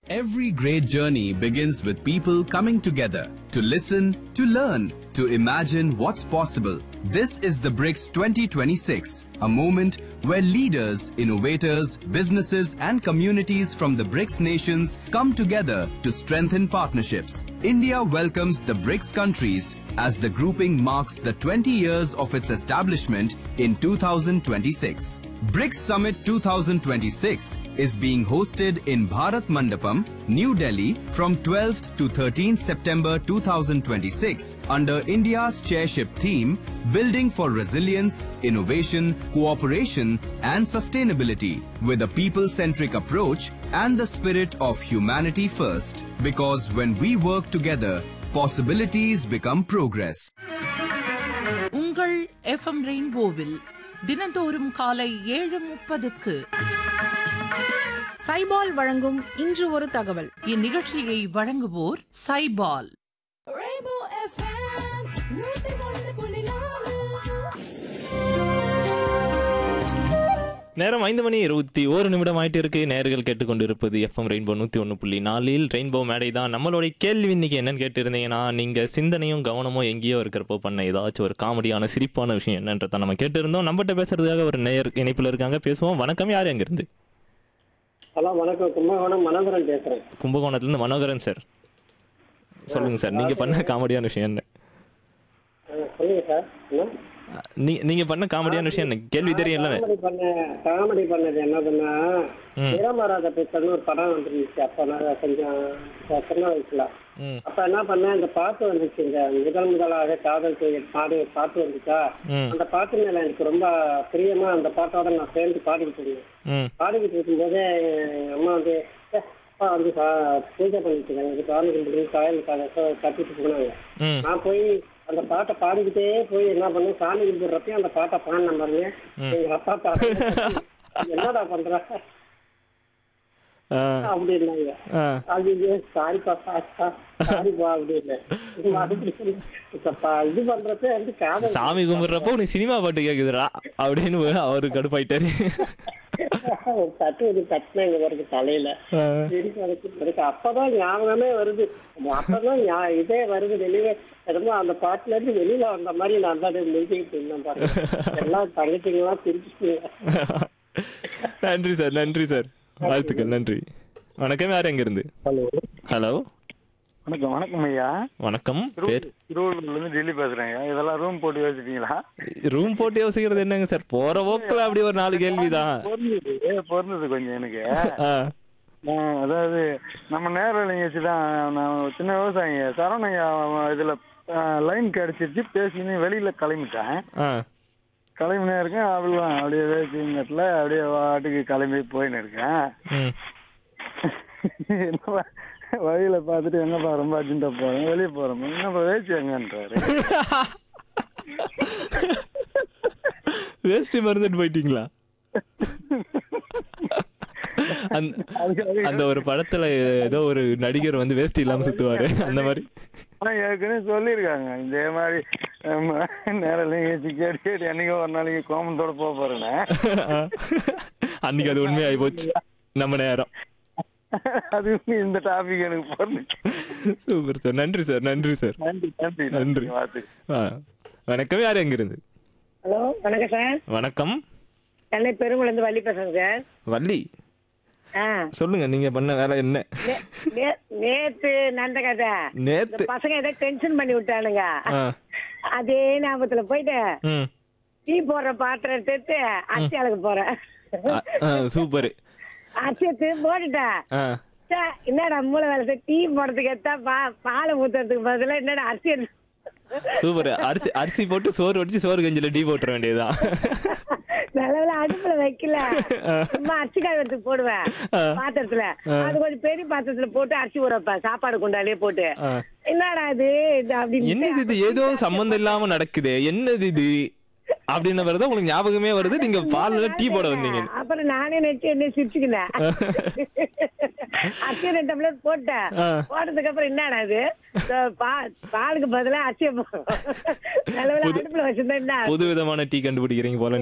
Every great journey begins with people coming together to listen, to learn, to imagine what's possible. This is the BRICS 2026, a moment where leaders, innovators, businesses, and communities from the BRICS nations come together to strengthen partnerships. India welcomes the BRICS countries as the grouping marks the 20 years of its establishment in 2026. BRICS Summit 2026 is being hosted in Bharat Mandapam, New Delhi from 12th to 13th September 2026 under India's chairship theme Building for Resilience, Innovation, Cooperation and Sustainability with a people-centric approach and the spirit of humanity first. Because when we work together, possibilities become progress. உங்கள் FM ரெயின்போவில் தினந்தோறும் காலை ஏழு முப்பதுக்கு சைபால் வழங்கும் இன்று ஒரு தகவல் இந்நிகழ்ச்சியை வழங்குவோர் சைபால் Rainbow FM, நூத்தி ஒன்று புள்ளி நாலு. நேரம் ஐந்து மணி இருபத்தி ஒரு நிமிடம் ஆயிட்டு இருக்கு நேர்கள் கேட்டுக்கொண்டிருப்பது எஃப்எம் ரெயின்போ நூற்றி ஒன்று புள்ளி நாலில் ரெயின்போ மேடை தான் நம்மளுடைய கேள்வி இன்னைக்கு என்னன்னு கேட்டிருந்தீங்கன்னா நீங்கள் சிந்தனையும் கவனமும் எங்கேயோ இருக்கிறப்போ பண்ண ஏதாச்சும் ஒரு காமெடியான சிரிப்பான விஷயம் என்னன்றதை நம்ம கேட்டிருந்தோம் நம்மகிட்ட பேசுறதுக்காக ஒரு நேயர் இணைப்பில் இருக்காங்க பேசுவோம் வணக்கம் யார் எங்கிருந்து ஹலோ வணக்கம் கும்பகோணம் மனோகரன் பேசுறேன் கும்பகோணத்துலேருந்து மனோகரன் சார் சொல்லுங்க சார் நீங்கள் பண்ண காமெடியான விஷயம் என்ன அஹ் சொல்லுங்க சார் என்ன நீ நீங்கள் பண்ண காமெடியான விஷயம் என்ன கேள்வி தெரியல காமெடி பண்ண காமெடி பண்ணது என்னதுன்னா நிறமாறாத பித்தன்னு ஒரு படம் வந்துருந்துச்சு அப்ப நான் கொஞ்சம் சின்ன வயசுல ம் அப்ப என்ன பண்ணேன் இந்த பாட்டு வந்துச்சு இந்த முதல் முதலாக காதல் செய்ய பாடு பாட்டு வந்துச்சா ம் அந்த பாட்டு மேல எனக்கு ரொம்ப பிரியமா அந்த பாட்டோட நான் சேர்ந்து பாடிக்கிட்டு இருந்தேன் ம் பாடிக்கிட்டு இருக்கும்போது எங்க அம்மா வந்து "ஏ, அப்பா வந்து சா- பூஜை பண்ணிட்டு இருக்காங்க இது சாமி கும்பிட்டு காயல் கட்டிட்டு போனாங்க ம் நான் போய் அந்த பாட்டை பாடிக்கிட்டே போய் என்ன பண்ணேன் சாமி கும்பிடுறப்பயும் அந்த பாட்டை பாடின பாருங்க எங்க அப்பா பாட்டு என்னடா பண்ற ஆ அப்படின்னாங்க ஆ அது சாரிப்பா சாரிப்பா சாரிப்பா அப்படின்னு மறுபடியும் இப்ப இது பண்றப்ப வந்து காதல் சாமி கும்பிடுறப்போ உனக்கு சினிமா பாட்டு கேக்குதுடா அப்படின்னு அவரு கடுப்பாயிட்டாரு தட்டு வந்து தட்டுனாங்க வருது தலையில சிரிப்பு எனக்கு எனக்கு அப்பதான் ஞாபகமே வருது அப்பதான் ஞா- இதே வருது வெளியே என்னமோ அந்த பாட்டுல இருந்து வெளியில வந்த மாதிரி நான் தான் முடிச்சுக்கிட்டு இருந்தேன் பாருங்க எல்லாம் தங்கச்சிங்கெல்லாம் பிரிச்சுட்டு நன்றி சார் நன்றி சார் வாழ்த்துக்கள் நன்றி வணக்கம் யார் எங்க இருந்து ஹலோ ஹலோ வணக்கம் வணக்கம் ஐயா வணக்கம் பேர் திருவள்ளூர்ல இருந்து டெல்லி பேசுறேங்க இதெல்லாம் ரூம் போட்டு வச்சுட்டீங்களா ரூம் போட்டு யோசிக்கிறது என்னங்க சார் போற போக்குல அப்படி ஒரு நாலு கேள்விதான் பொருந்தது பொருந்தது கொஞ்சம் எனக்கு ஆ, நான் அதாவது நம்ம நேரில் நிகழ்ச்சி தான் நான் ஒரு சின்ன விவசாயிங்க சரவணையா இதுல லைன் கிடைச்சிருச்சு பேசின்னு வெளியில கிளம்பிட்டேன் ஆ, கிளம்பினே இருக்கேன் அப்படிலாம் அப்படியே வேசிங்கத்துல அப்படியே வாட்டுக்கு கிளம்பி போயின்னு இருக்கேன் ம். என்னப்பா வழியில பார்த்துட்டு எங்கப்பா ரொம்ப அர்ஜென்ட்டா போறேன் வெளியே போறோம் என்னப்பா வேசி எங்கன்றாரு வேஷ்டி மறந்துட்டு போயிட்டீங்களா அந்த அந்த ஒரு படத்துல ஏதோ ஒரு நடிகர் வந்து வேஷ்டி இல்லாம சுத்துவாரு அந்த மாதிரி ஆனா ஏற்கனவே சொல்லியிருக்காங்க இதே மாதிரி நேரில் நிகழ்ச்சி கேட்டு கேட்டு என்னைக்கோ ஒரு நாளைக்கு கோமத்தோட போக போறேன்னு ஆ. அன்னைக்கு அது உண்மையாகி போச்சு நம்ம நேரம் அது இந்த டாபிக் எனக்கு போறதுக்கு சூப்பர் சார் நன்றி சார் நன்றி சார் நன்றி நன்றி நன்றி. வாழ்த்து ஆ. வணக்கம் யார் எங்க இருந்து ஹலோ வணக்கம் சார் வணக்கம் சென்னை பெருங்குளந்து வள்ளி பேசுறேன் சார் வள்ளி ஆ சொல்லுங்க நீங்க பண்ண வேலை என்ன நே- நே- நேத்து நடந்த கதை இந்த நேத்து பசங்க ஏதோ டென்ஷன் பண்ணி விட்டானுங்க ஆ. அதே ஞாபகத்துல போயிட்டு ம் டீ போடுற பாத்திரம் எடுத்து அரிசி அளக்க போறேன் ஆ, ஆ, சூப்பர் அரிசி எடுத்து போட்டுட்டேன் ஆ ச்சே, என்னடா மூளை வேலை செய்ய, டீ போடுறதுக்கு எடுத்தா பா பாலை ஊத்துறதுக்கு பதிலா என்னடா அரிசி எடுத்து சூப்பர் அரிசி அரிசி போட்டு சோறு வடிச்சு சோறு கஞ்சில டீ போட்டுற வேண்டியதுதான் நல்ல அடுப்புல வைக்கல சும்மா அரிசி காயத்துக்கு போடுவேன் பாத்திரத்துல அது கொஞ்சம் பெரிய பாத்திரத்துல போட்டு அரிசி ஊற வைப்பேன் சாப்பாடு குண்டாலே போட்டு ஆ. என்னடா இது இது அப்படின்னு என்னது இது ஏதோ சம்மந்தம் இல்லாம நடக்குது என்னது இது அப்படின்ன பிறகு உங்களுக்கு ஞாபகமே வருது நீங்க பால்ல டீ போட வந்தீங்க அப்புறம் நானே நினைச்சு என்ன சிரிச்சுக்கினேன் அரிசி ரெண்டு டம்ளர் போட்டேன் ஆ. போட்டதுக்கு அப்புறம் என்னடா இது இந்த பா- பாலுக்கு பதிலா அரிசியை போ- நல்ல வேளை அடுப்புல வச்சிருந்தா என்ன புது விதமான டீ கண்டுபிடிக்கிறீங்க போல